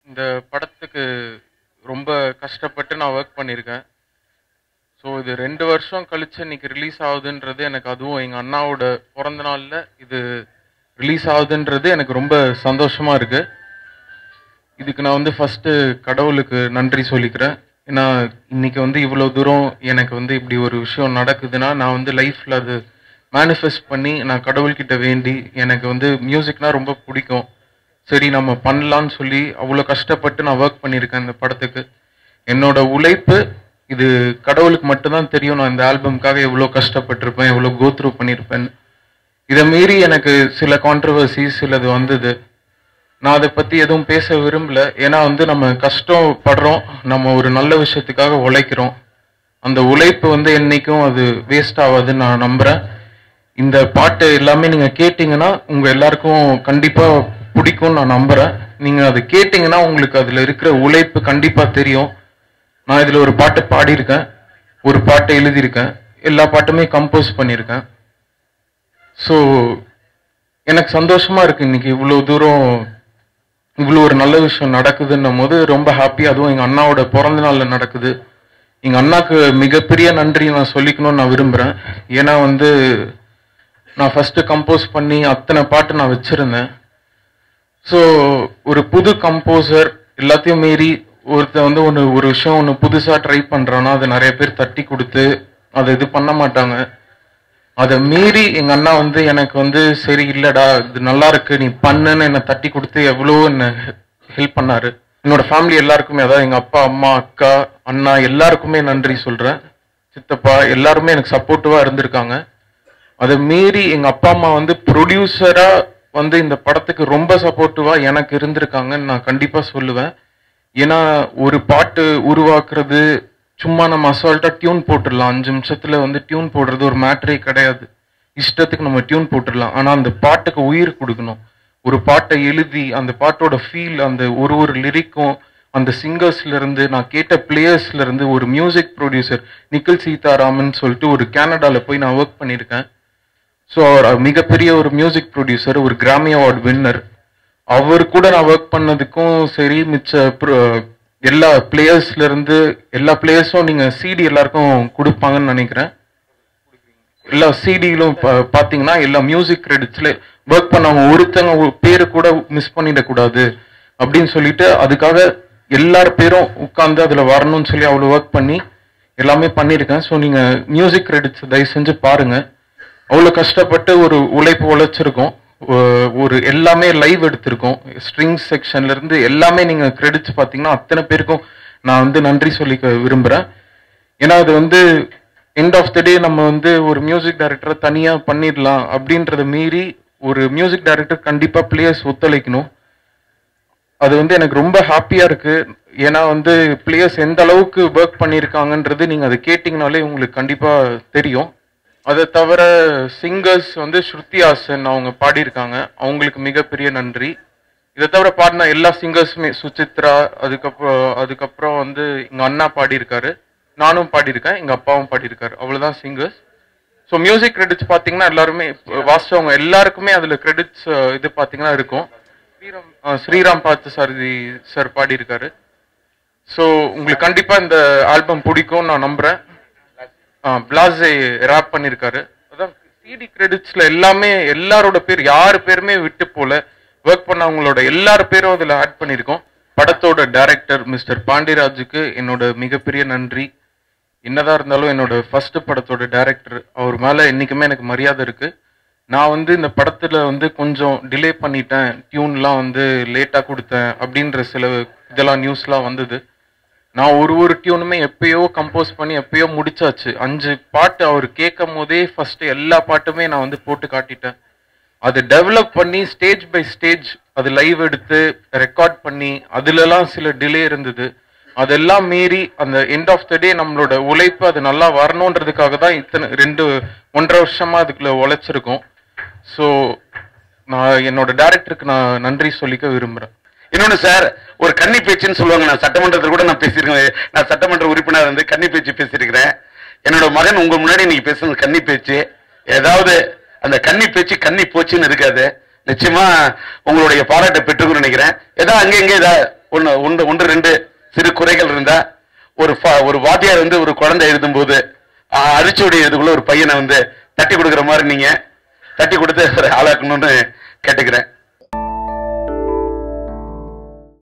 இந்த படத்துக்கு ரொம்ப கஷ்டப்பட்டு நான் ஒர்க் பண்ணியிருக்கேன் ஸோ இது ரெண்டு வருஷம் கழிச்சு இன்னைக்கு ரிலீஸ் ஆகுதுன்றது எனக்கு அதுவும் எங்கள் அண்ணாவோட பிறந்த நாளில் இது ரிலீஸ் ஆகுதுன்றது எனக்கு ரொம்ப சந்தோஷமா இருக்கு இதுக்கு நான் வந்து ஃபர்ஸ்ட் கடவுளுக்கு நன்றி சொல்லிக்கிறேன் ஏன்னா இன்னைக்கு வந்து இவ்வளோ தூரம் எனக்கு வந்து இப்படி ஒரு விஷயம் நடக்குதுன்னா நான் வந்து லைஃப்ல அது மேனிஃபெஸ்ட் பண்ணி நான் கடவுள்கிட்ட வேண்டி எனக்கு வந்து மியூசிக்னா ரொம்ப பிடிக்கும் சரி நம்ம பண்ணலான்னு சொல்லி அவ்வளோ கஷ்டப்பட்டு நான் ஒர்க் பண்ணியிருக்கேன் இந்த படத்துக்கு என்னோட உழைப்பு இது கடவுளுக்கு மட்டும்தான் தெரியும் நான் இந்த ஆல்பம்காக எவ்வளோ கஷ்டப்பட்டிருப்பேன் எவ்வளோ கோத்ரூ பண்ணியிருப்பேன் இதை மீறி எனக்கு சில கான்ட்ரவர்சி சிலது வந்தது நான் அதை பத்தி எதுவும் பேச விரும்பல ஏன்னா வந்து நம்ம கஷ்டப்படுறோம் நம்ம ஒரு நல்ல விஷயத்துக்காக உழைக்கிறோம் அந்த உழைப்பு வந்து என்னைக்கும் அது வேஸ்ட் ஆகாதுன்னு நான் நம்புறேன் இந்த பாட்டு எல்லாமே நீங்க கேட்டீங்கன்னா உங்க எல்லாருக்கும் கண்டிப்பா பிடிக்கும்னு நான் நம்புறேன் நீங்க அதை கேட்டீங்கன்னா உங்களுக்கு அதுல இருக்கிற உழைப்பு கண்டிப்பா தெரியும் நான் இதுல ஒரு பாட்டு பாடியிருக்கேன் ஒரு பாட்டை எழுதியிருக்கேன் எல்லா பாட்டுமே கம்போஸ் பண்ணியிருக்கேன் ஸோ எனக்கு சந்தோஷமா இருக்கு இன்னைக்கு இவ்வளோ தூரம் இவ்வளோ ஒரு நல்ல விஷயம் நடக்குதுன்னும் போது ரொம்ப ஹாப்பி அதுவும் எங்க அண்ணாவோட பிறந்த நாள்ல நடக்குது எங்க அண்ணாக்கு மிகப்பெரிய நன்றி நான் சொல்லிக்கணும்னு நான் விரும்புறேன் ஏன்னா வந்து நான் ஃபர்ஸ்ட் கம்போஸ் பண்ணி அத்தனை பாட்டு நான் வச்சிருந்தேன் ஸோ ஒரு புது கம்போசர் எல்லாத்தையும் மீறி ஒருத்தன் வந்து ஒன்று ஒரு விஷயம் ஒன்று புதுசாக ட்ரை பண்ணுறான்னா அதை நிறைய பேர் தட்டி கொடுத்து அதை இது பண்ண மாட்டாங்க அதை மீறி எங்க அண்ணா வந்து எனக்கு வந்து சரி இல்லடா இது நல்லா இருக்கு நீ பண்ணுன்னு என்னை தட்டி கொடுத்து எவ்வளோ என்ன ஹெல்ப் பண்ணாரு என்னோட ஃபேமிலி எல்லாருக்குமே அதாவது எங்க அப்பா அம்மா அக்கா அண்ணா எல்லாருக்குமே நன்றி சொல்றேன் சித்தப்பா எல்லாருமே எனக்கு சப்போர்ட்டிவா இருந்திருக்காங்க அதை மீறி எங்க அப்பா அம்மா வந்து ப்ரொடியூசரா வந்து இந்த படத்துக்கு ரொம்ப சப்போர்ட்டிவா எனக்கு இருந்திருக்காங்கன்னு நான் கண்டிப்பா சொல்லுவேன் ஏன்னா ஒரு பாட்டு உருவாக்குறது சும்மா நம்ம அசால்ட்டா டியூன் போட்டுடலாம் அஞ்சு நிமிஷத்துல வந்து டியூன் போடுறது ஒரு மேட்டரே கிடையாது இஷ்டத்துக்கு நம்ம டியூன் போட்டுடலாம் ஆனா அந்த பாட்டுக்கு உயிர் கொடுக்கணும் ஒரு பாட்டை எழுதி அந்த பாட்டோட ஃபீல் அந்த ஒரு ஒரு லிரிக்கும் அந்த சிங்கர்ஸ்ல இருந்து நான் கேட்ட பிளேயர்ஸ்ல இருந்து ஒரு மியூசிக் ப்ரொடியூசர் நிக்கில் சீதாராமன் சொல்லிட்டு ஒரு கனடால போய் நான் ஒர்க் பண்ணியிருக்கேன் ஸோ அவர் மிகப்பெரிய ஒரு மியூசிக் ப்ரொடியூசர் ஒரு கிராமி அவார்ட் வின்னர் அவர் கூட நான் ஒர்க் பண்ணதுக்கும் சரி மிச்ச pro- எல்லா பிளேயர்ஸ்ல இருந்து எல்லா பிளேயர்ஸும் நீங்க சிடி எல்லாருக்கும் கொடுப்பாங்கன்னு நினைக்கிறேன் எல்லா சிடியிலும் பாத்தீங்கன்னா எல்லா மியூசிக் கிரெடிட்ஸ்ல ஒர்க் பண்ணவங்க ஒருத்தங்க ஒரு பேரு கூட மிஸ் பண்ணிடக்கூடாது அப்படின்னு சொல்லிட்டு அதுக்காக எல்லார் பேரும் உட்கார்ந்து அதுல வரணும்னு சொல்லி அவ்வளவு ஒர்க் பண்ணி எல்லாமே பண்ணியிருக்கேன் ஸோ நீங்க மியூசிக் கிரெடிட்ஸ் தயவு செஞ்சு பாருங்க அவ்வளவு கஷ்டப்பட்டு ஒரு உழைப்பு உழைச்சிருக்கோம் ஒ- ஒரு எல்லாமே லைவ் எடுத்திருக்கோம் ஸ்ட்ரிங்ஸ் செக்ஷன்ல இருந்து எல்லாமே நீங்க கிரெடிட்ஸ் பாத்தீங்கன்னா அத்தனை பேருக்கும் நான் வந்து நன்றி சொல்லிக்க விரும்புறேன் ஏன்னா அது வந்து எண்ட் ஆஃப் த டே நம்ம வந்து ஒரு மியூசிக் டைரக்டரை தனியா பண்ணிடலாம் அப்படின்றத மீறி ஒரு மியூசிக் டைரக்டர் கண்டிப்பா பிளேயர்ஸ் ஒத்துழைக்கணும் அது வந்து எனக்கு ரொம்ப ஹாப்பியா இருக்கு ஏன்னா வந்து பிளேயர்ஸ் எந்த அளவுக்கு ஒர்க் பண்ணியிருக்காங்கன்றது நீங்க அதை கேட்டிங்கனாலே உங்களுக்கு கண்டிப்பா தெரியும் அதை தவிர சிங்கர்ஸ் வந்து ஸ்ருதி ஹாசன் அவங்க பாடியிருக்காங்க அவங்களுக்கு மிகப்பெரிய நன்றி இதை தவிர பாடின எல்லா சிங்கர்ஸுமே சுசித்ரா அதுக்கப்புறம் அதுக்கப்புறம் வந்து எங்க அண்ணா பாடியிருக்காரு நானும் பாடியிருக்கேன் எங்க அப்பாவும் பாடியிருக்காரு அவ்வளவுதான் சிங்கர்ஸ் ஸோ மியூசிக் கிரெடிட்ஸ் பார்த்தீங்கன்னா எல்லாருமே வாசிச்சவங்க எல்லாருக்குமே அதுல கிரெடிட்ஸ் இது பார்த்தீங்கன்னா இருக்கும் ஸ்ரீராம் அஹ் ஸ்ரீராம் பார்த்து சாரதி சார் பாடியிருக்காரு ஸோ உங்களுக்கு கண்டிப்பா இந்த ஆல்பம் பிடிக்கும் நான் நம்புறேன் பிளாஸே ரேப் பண்ணியிருக்காரு அதான் சிடி கிரெடிட்ஸ்ல எல்லாமே எல்லாரோட பேர் யார் பேருமே விட்டு போல ஒர்க் பண்ணவங்களோட எல்லார் பேரும் அதுல ஆட் பண்ணியிருக்கோம் படத்தோட டைரக்டர் மிஸ்டர் பாண்டியராஜுக்கு என்னோட மிகப்பெரிய நன்றி என்னதான் இருந்தாலும் என்னோட ஃபர்ஸ்ட் படத்தோட டைரக்டர் அவர் மேல என்னைக்குமே எனக்கு மரியாதை இருக்கு நான் வந்து இந்த படத்துல வந்து கொஞ்சம் டிலே பண்ணிட்டேன் டியூன்லாம் வந்து லேட்டா கொடுத்தேன் அப்படின்ற சில இதெல்லாம் நியூஸ்லாம் வந்தது நான் ஒரு ஒரு டியூனுமே எப்பயோ கம்போஸ் பண்ணி எப்பயோ முடிச்சாச்சு அஞ்சு பாட்டு அவர் கேட்கும் போதே ஃபர்ஸ்ட் எல்லா பாட்டுமே நான் வந்து போட்டு காட்டிட்டேன் அது டெவலப் பண்ணி ஸ்டேஜ் பை ஸ்டேஜ் அது லைவ் எடுத்து ரெக்கார்ட் பண்ணி அதுலலாம் சில டிலே இருந்தது அதெல்லாம் மீறி அந்த எண்ட் ஆஃப் த டே நம்மளோட உழைப்பு அது நல்லா வரணுன்றதுக்காக தான் இத்தனை ரெண்டு ஒன்றரை வருஷமா அதுக்குள்ள உழைச்சிருக்கோம் ஸோ நான் என்னோட டைரக்டருக்கு நான் நன்றி சொல்லிக்க விரும்புறேன் இன்னொன்னு சார் ஒரு கன்னி பேச்சுன்னு சொல்லுவாங்க நான் சட்டமன்றத்தில் கூட நான் பேசியிருக்கேன் நான் சட்டமன்ற உறுப்பினர் வந்து கன்னி பேச்சு பேசியிருக்கிறேன் என்னோட மகன் உங்க முன்னாடி நீங்க பேசுன கன்னி பேச்சு ஏதாவது அந்த கன்னி பேச்சு கன்னி போச்சுன்னு இருக்காது நிச்சயமா உங்களுடைய பாராட்டை பெற்றுக்கணும்னு நினைக்கிறேன் ஏதோ அங்க இங்க ஏதாவது ஒன்று ஒன்று ஒன்று ரெண்டு சிறு குறைகள் இருந்தா ஒரு ஃபா- ஒரு வாத்தியார் வந்து ஒரு குழந்தை எழுதும்போது ஆஹ், அரிச்சுவடி எழுதுக்குள்ள ஒரு பையனை வந்து தட்டி கொடுக்குற மாதிரி நீங்க தட்டி கொடுத்து அவரை ஆளாக்கணும்னு கேட்டுக்கிறேன்